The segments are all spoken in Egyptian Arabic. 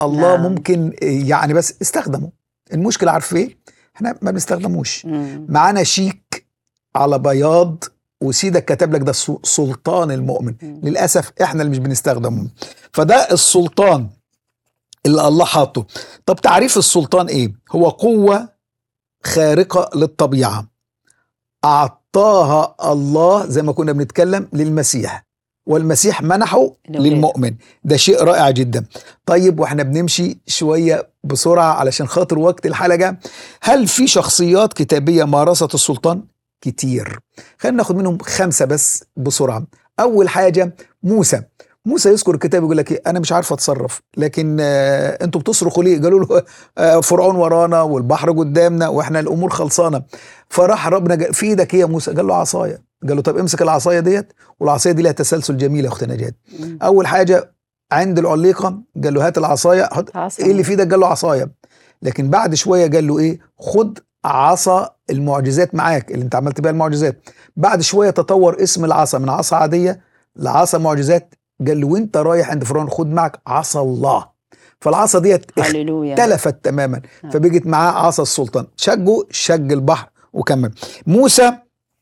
الله نعم. ممكن يعني بس استخدمه المشكله عارف ايه احنا ما بنستخدموش مم. معانا شيك على بياض وسيدك كتب لك ده السو- سلطان المؤمن مم. للاسف احنا اللي مش بنستخدمه فده السلطان اللي الله حاطه طب تعريف السلطان ايه هو قوه خارقه للطبيعه اعطاها الله زي ما كنا بنتكلم للمسيح والمسيح منحه الأولاد. للمؤمن ده شيء رائع جدا طيب واحنا بنمشي شويه بسرعه علشان خاطر وقت الحلقه هل في شخصيات كتابيه مارست السلطان كتير خلينا ناخد منهم خمسه بس بسرعه اول حاجه موسى موسى يذكر الكتاب يقول لك إيه انا مش عارف اتصرف لكن آه انتوا بتصرخوا ليه قالوا له آه فرعون ورانا والبحر قدامنا واحنا الامور خلصانه فراح ربنا قال في ايدك ايه يا موسى قال له عصايه قال له طب امسك العصايه ديت والعصايه دي لها تسلسل جميل يا اخت نجاة مم. اول حاجه عند العليقه قال له هات العصايه حط عصا. ايه اللي في ايدك قال له عصايه لكن بعد شويه قال له ايه خد عصا المعجزات معاك اللي انت عملت بيها المعجزات بعد شويه تطور اسم العصا من عصا عاديه لعصا معجزات قال له وانت رايح عند فرعون خد معك عصا الله فالعصا ديت هللويا اختلفت تماما نعم. فبقت معاه عصا السلطان شجوا شج البحر وكمل موسى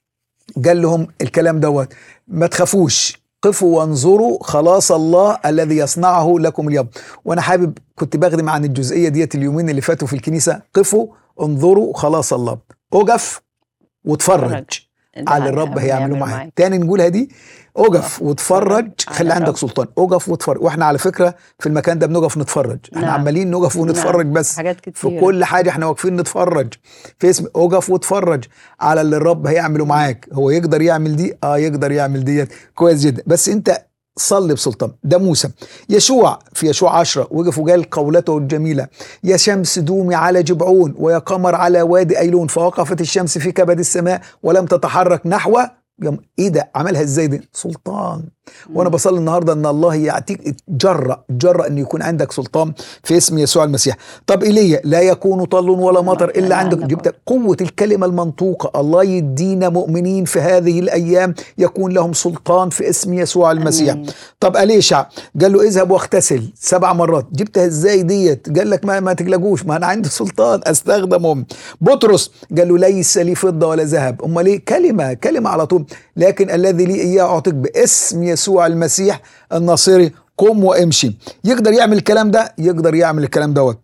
قال لهم الكلام دوت ما تخافوش قفوا وانظروا خلاص الله الذي يصنعه لكم اليوم وانا حابب كنت بخدم عن الجزئيه ديت اليومين اللي فاتوا في الكنيسه قفوا انظروا خلاص الله اقف واتفرج ده على الرب هيعمله معاك معاك. تاني نقولها دي اقف اقف واتفرج واتفرج خلي على عندك الرب. سلطان اقف واتفرج واحنا على فكره في المكان ده بنقف نتفرج احنا نعم. عمالين نقف ونتفرج نعم. بس حاجات كتير في كل حاجه احنا واقفين نتفرج في اسم اقف واتفرج على اللي الرب هيعمله معاك هو يقدر يعمل دي اه يقدر يعمل ديت كويس جدا بس انت صلي بسلطان ده موسى يشوع في يشوع عشرة وقف وقال قولته الجميلة يا شمس دومي على جبعون ويا قمر على وادي أيلون فوقفت الشمس في كبد السماء ولم تتحرك نحو يوم ايه ده عملها ازاي دي سلطان وانا بصلي النهارده ان الله يعطيك جرأ جرأ ان يكون عندك سلطان في اسم يسوع المسيح طب ايليا لا يكون طل ولا مطر الا لا عندك عندك جبت قوه الكلمه المنطوقه الله يدينا مؤمنين في هذه الايام يكون لهم سلطان في اسم يسوع المسيح آمين. طب اليشع قال له اذهب واغتسل سبع مرات جبتها ازاي ديت قال لك ما ما تقلقوش ما انا عندي سلطان استخدمهم بطرس قال له ليس لي فضه ولا ذهب امال ايه كلمه كلمه على طول لكن الذي لي اياه اعطيك باسم يسوع المسيح الناصري قم وامشي يقدر يعمل الكلام ده يقدر يعمل الكلام دوت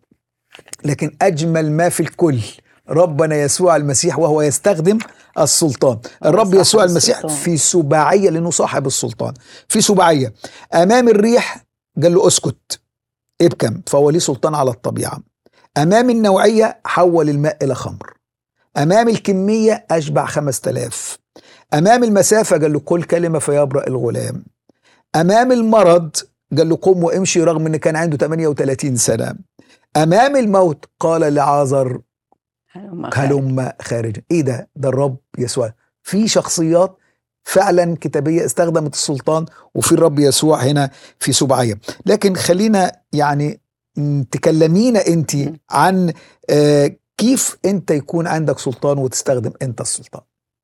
لكن اجمل ما في الكل ربنا يسوع المسيح وهو يستخدم السلطان الرب صاحب يسوع المسيح السلطان. في سباعيه لانه صاحب السلطان في سباعيه امام الريح قال له اسكت ابكم فهو ليه سلطان على الطبيعه امام النوعيه حول الماء الى خمر امام الكميه اشبع خمس تلاف امام المسافه قال له قل كلمه فيبرأ الغلام امام المرض قال له قم وامشي رغم ان كان عنده 38 سنه امام الموت قال لعازر هلم خارج. هلم خارجا ايه ده ده الرب يسوع في شخصيات فعلا كتابيه استخدمت السلطان وفي الرب يسوع هنا في سبعيه لكن خلينا يعني م، تكلمينا انت مم. عن آه، كيف انت يكون عندك سلطان وتستخدم انت السلطان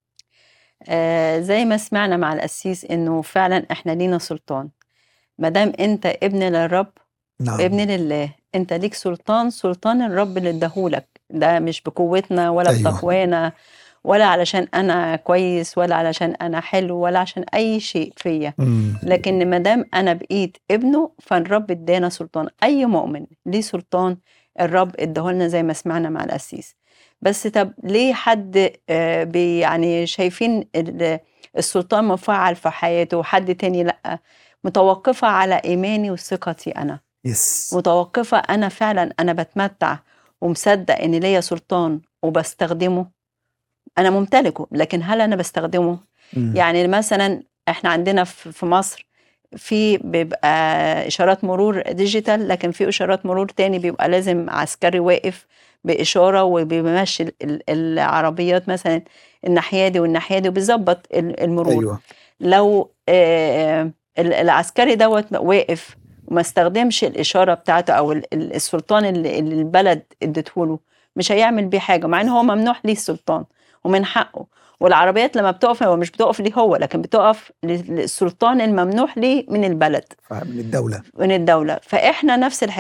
آه زي ما سمعنا مع القسيس انه فعلا احنا لينا سلطان ما دام انت ابن للرب نعم ابن لله انت ليك سلطان سلطان الرب اللي اداهولك ده مش بقوتنا ولا أيوة. بتقوانا ولا علشان انا كويس ولا علشان انا حلو ولا عشان اي شيء فيا مم. لكن ما دام انا بقيت ابنه فالرب ادانا سلطان اي مؤمن ليه سلطان الرب اداهولنا زي ما سمعنا مع القسيس بس طب ليه حد آه، بي يعني شايفين ال- السلطان مفعل في حياته وحد تاني لا متوقفة على إيماني وثقتي أنا يس متوقفة أنا فعلا أنا بتمتع ومصدق إن ليا سلطان وبستخدمه أنا ممتلكه لكن هل أنا بستخدمه مم. يعني مثلا احنا عندنا في في مصر في بيبقى اشارات مرور ديجيتال لكن في اشارات مرور تاني بيبقى لازم عسكري واقف باشاره وبيمشي ال- ال- العربيات مثلا الناحيه دي والناحيه دي وبيظبط ال- المرور ايوه لو آه، ال- العسكري دوت واقف وما استخدمش الاشاره بتاعته او ال- ال- السلطان اللي اللي البلد ادته له مش هيعمل بيه حاجه مع ان هو ممنوح ليه السلطان ومن حقه والعربيات لما بتقف هو مش بتقف ليه هو لكن بتقف للسلطان الممنوح ليه من البلد من الدوله من الدوله فاحنا نفس الحكايه